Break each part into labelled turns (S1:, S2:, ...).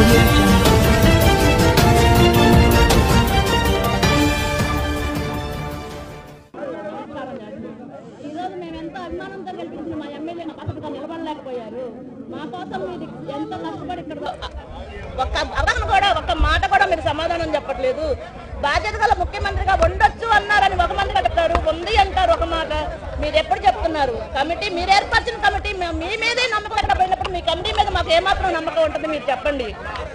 S1: audio jungle.
S2: ఈరోజు మేము ఎంతో అభిమానంతో గెలిపించిన మా ఎమ్మెల్యే అసలు నిలబడలేకపోయారు మా కోసం మీరు ఎంతో కష్టపడి ఇక్కడ ఒక్క అవగాహన కూడా ఒక్క మాట కూడా మీరు సమాధానం చెప్పట్లేదు బాధ్యత గల ముఖ్యమంత్రిగా ఉండొచ్చు అన్నారని ఒక మంది చెప్తారు ఉంది అంటారు ఒక మాట మీరు ఎప్పుడు చెప్తున్నారు కమిటీ మీరు ఏర్పరిచిన కమిటీ మేము మీ మీదే నమ్మకం ఎక్కడ పోయినప్పుడు మీ కమిటీ మీద మాకు ఏమాత్రం నమ్మకం ఉంటుంది మీరు చెప్పండి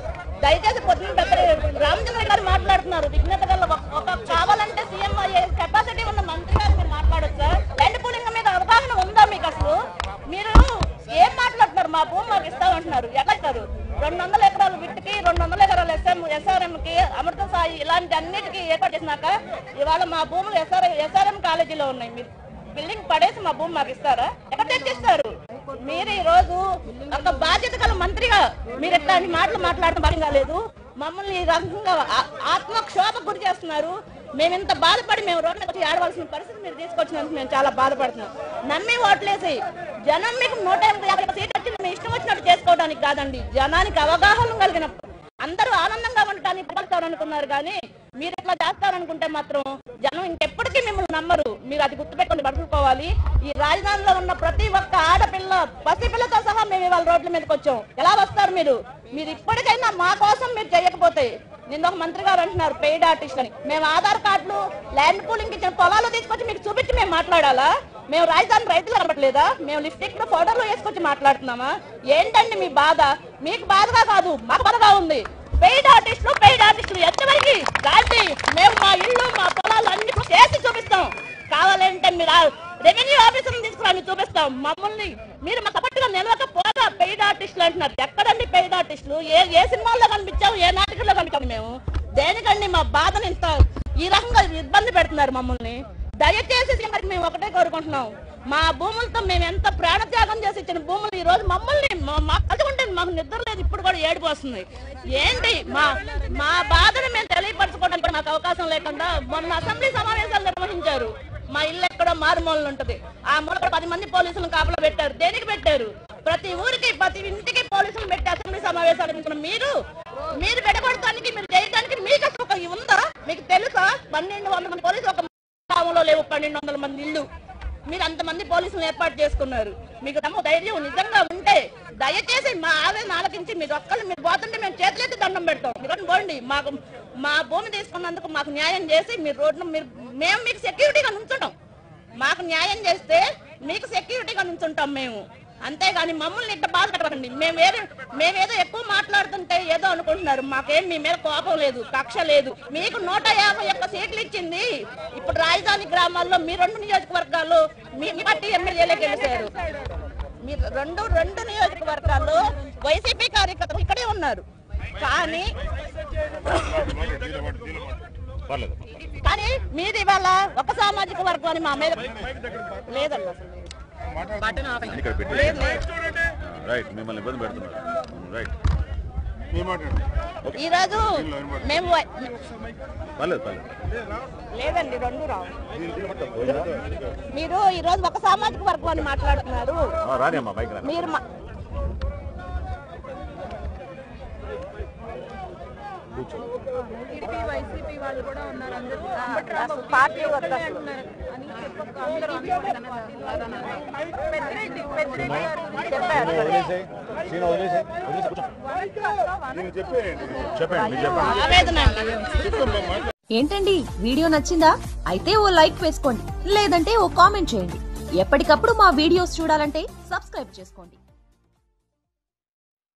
S2: దయచేసి పొద్దున్న పెద్ద రామచంద్ర గారు మాట్లాడుతున్నారు విఘ్నత గల ఒక- ఒక కావాలంటే సీఎం అయ్యే కెపాసిటీ ఉన్న మంత్రి గారు మీరు మాట్లాడొచ్చా ల్యాండ్ పూలింగ్ మీద అవగాహన ఉందా మీకు అసలు మీరు ఏం మాట్లాడుతున్నారు మా భూమి మాకు ఇస్తామంటున్నారు ఎట్లా ఇస్తారు రెండు వందల ఎకరాల విట్టుకి రెండు వందల ఎకరాల ఎస్ఎం ఎస్ఆర్ఎం కి అమృత సాయి ఇలాంటి అన్నిటికీ ఏర్పాటు చేసినాక ఇవాళ మా భూములు ఎస్ఆర్ ఎస్ఆర్ఎం కాలేజీలో ఉన్నాయి మీరు బిల్డింగ్ పడేసి మా భూమి మాకు ఇస్తారా ఎక్కడ తెచ్చిస్తారు మీరు ఈ రోజు ఒక బాధ్యత గల మంత్రిగా మీరు ఇట్లాంటి మాటలు మాట్లాడడం భాగం కాలేదు మమ్మల్ని ఈ రకంగా ఆ- ఆత్మక్షోభకు గురి చేస్తున్నారు మేము ఇంత బాధపడి మేము రోడ్డు మీద వచ్చి ఆడవలసిన పరిస్థితి మీరు తీసుకొచ్చినందుకు మేము చాలా బాధపడుతున్నాం నమ్మి ఓట్లేసి జనం మీకు నూట యాభై ఒక్క సీట్ వచ్చి మీ ఇష్టం వచ్చినట్టు చేసుకోవడానికి కాదండి జనానికి అవగాహన కలిగినప్పుడు అందరూ ఆనందంగా ఉండటానికి పడతారనుకున్నారు కానీ మీరు ఇట్లా చేస్తారనుకుంటే మాత్రం జనం ఇంకెప్పటికీ మిమ్మల్ని నమ్మరు మీరు అది గుర్తుపెట్టుకొని పడుకోవాలి ఈ రాజధానిలో ఉన్న ప్రతి ఒక్క ఆడపిల్ల పసిపిల్లతో సహా మేము ఇవాళ రోడ్ల మీదకి వచ్చాం ఎలా వస్తారు మీరు మీరు ఇప్పటికైనా మా కోసం మీరు చేయకపోతే నిన్న ఒక మంత్రి గారు అంటున్నారు పెయిడ్ ఆర్టిస్ట్ అని మేము ఆధార్ కార్డులు ల్యాండ్ పూలింగ్ ఇచ్చిన పొలాలు తీసుకొచ్చి మీకు చూపించి మేము మాట్లాడాలా మేము రాజధాని రైతులు కనబట్లేదా మేము లిప్స్టిక్ ఫోటోలు వేసుకొచ్చి మాట్లాడుతున్నామా ఏంటండి మీ బాధ మీకు బాధగా కాదు మాకు బాధగా ఉంది పెయిడ్ ఆర్టిస్టులు పెయిడ్ ఆర్టిస్టులు ఎంతవరకు రాండి మేము మా ఇల్లు మా పొలాలు అన్ని చేసి చూపిస్తాం కావాలంటే మీరు రెవెన్యూ ఆఫీసర్ తీసుకురాని చూపిస్తాం మమ్మల్ని మీరు మా సపోర్ట్గా నిలవకపోగా పెయిడ్ ఆర్టిస్టులు అంటున్నారు ఎక్కడండి పెయిడ్ ఆర్టిస్టులు ఏ ఏ సినిమాల్లో కనిపించాము ఏ నాటకంలో కనిపించాము మేము దేనికండి మా బాధని ఇంత ఈ రకంగా ఇబ్బంది పెడుతున్నారు మమ్మల్ని దయచేసి సింగర్కి మేము ఒకటే కోరుకుంటున్నాం మా భూములతో మేము ఎంత ప్రాణత్యాగం చేసి ఇచ్చిన భూములు ఈ రోజు మమ్మల్ని మా- మా కలుగుంటే మాకు నిద్ర లేదు ఇప్పుడు కూడా ఏడుపు వస్తుంది ఏంటి మా మా బాధను మేము తెలియపరచుకోవడానికి కూడా మాకు అవకాశం లేకుండా మొన్న అసెంబ్లీ సమావేశాలు నిర్వహించారు మా ఇల్లు ఎక్కడో మారుమూలలో ఉంటది ఆ మూల కూడా పది మంది పోలీసులను కాపలా పెట్టారు దేనికి పెట్టారు ప్రతి ఊరికి ప్రతి ఇంటికి పోలీసులు పెట్టి అసెంబ్లీ సమావేశాలు అనుకున్న మీరు మీరు పెట్టకూడటానికి మీరు చేయడానికి మీకు అసలు ఒక ఇది ఉందా మీకు తెలుసా పన్నెండు వందల మంది పోలీసులు ఒక గ్రామంలో లేవు పన్నెండు వందల మంది ఇల్లు మీరు అంతమంది పోలీసులు ఏర్పాటు చేసుకున్నారు మీకు దమ్ము ధైర్యం నిజంగా ఉంటే దయచేసి మా ఆవేదన ఆలకించి మీరు ఒక్కళ్ళు మీరు పోతుంటే మేము చేతులెత్తి దండం పెడతాం మీరు పోండి మాకు మా భూమి తీసుకున్నందుకు మాకు న్యాయం చేసి మీరు రోడ్డు మీరు మేము మీకు సెక్యూరిటీగా నుంచుంటాం మాకు న్యాయం చేస్తే మీకు సెక్యూరిటీగా నుంచుంటాం మేము అంతేగాని మమ్మల్ని ఇట్లా బాధ పెట్టకండి మేము వేరే మేమేదో ఎక్కువ మాట్లాడుతుంటే ఏదో అనుకుంటున్నారు మాకేం మీ మీద కోపం లేదు కక్ష లేదు మీకు నూట యాభై ఒక్క సీట్లు ఇచ్చింది ఇప్పుడు రాజధాని గ్రామాల్లో మీ రెండు నియోజకవర్గాల్లో మీ మీ పార్టీ ఎమ్మెల్యేలే గెలిచారు మీరు రెండు రెండు నియోజకవర్గాల్లో వైసీపీ కార్యకర్తలు ఇక్కడే ఉన్నారు కానీ
S3: పర్లేదు
S2: కానీ మీది ఇవాళ ఒక సామాజిక వర్గాన్ని మా మీద లేదండి అసలు
S3: ఇక్కడ పెట్టి
S2: లేదు లేదు
S3: రైట్ మిమ్మల్ని ఇబ్బంది పెడుతున్నారు రైట్
S2: ఈ రోజు మేము వై-
S3: పర్లేదు పర్లేదు
S2: లేదండి రెండు రావు మీరు ఈ రోజు ఒక సామాజిక వర్గాన్ని మాట్లాడుతున్నారు
S3: ఆ, రాని అమ్మా బైక్ రాని
S2: మీరు మా-
S3: కూర్చో
S4: టీడీపీ వైసీపీ వాళ్ళు కూడా ఉన్నారు అందరూ
S2: అసలు పార్టీ వద్ద అసలు.
S4: అని చెప్పక అందరూ అనుకుంటున్న పార్టీలు వారు అన్నారు. పెద్దిరెడ్డి పెద్దిరెడ్డి గారు
S2: చెప్పారు
S3: వదిలేసేయ్. సీను వదిలేసేయ్. వదిలేసేయ్, కూర్చో. చెప్పండి మీరు చెప్పండి
S2: ఆవేదన అండి
S5: ఏంటండి వీడియో నచ్చిందా అయితే ఓ లైక్ వేసుకోండి లేదంటే ఓ కామెంట్ చేయండి ఎప్పటికప్పుడు మా వీడియోస్ చూడాలంటే సబ్స్క్రైబ్ చేసుకోండి